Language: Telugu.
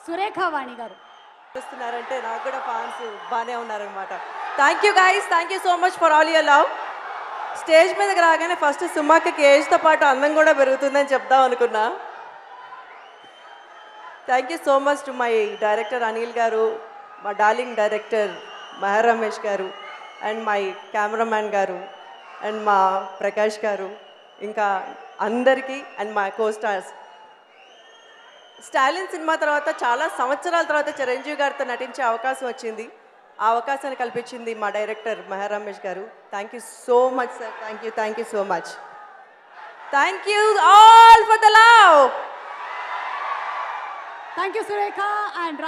సురేఖ వాణి గారు చూస్తున్నారంటే నాకు కూడా ఫ్యాన్స్ బాగానే ఉన్నారనమాట thank you guys thank you so much for all your love stage మీదకి రాగానే ఫస్ట్ సుమాకి ఏజ్తో పాటు అందం కూడా పెరుగుతుందని చెప్దాం అనుకున్నా thank you so much to my director Anil garu మా darling director Meher Ramesh garu and my cameraman garu and మా ప్రకాష్ గారు ఇంకా అందరికీ అండ్ మా కో స్టార్స్ స్టాలిన్ సినిమా తర్వాత చాలా సంవత్సరాల తర్వాత చిరంజీవి గారితో నటించే అవకాశం వచ్చింది ఆ అవకాశాన్ని కల్పించింది మా director Meher Ramesh garu thank you so much sir thank you thank you so much thank you all for the love thank you Surekha and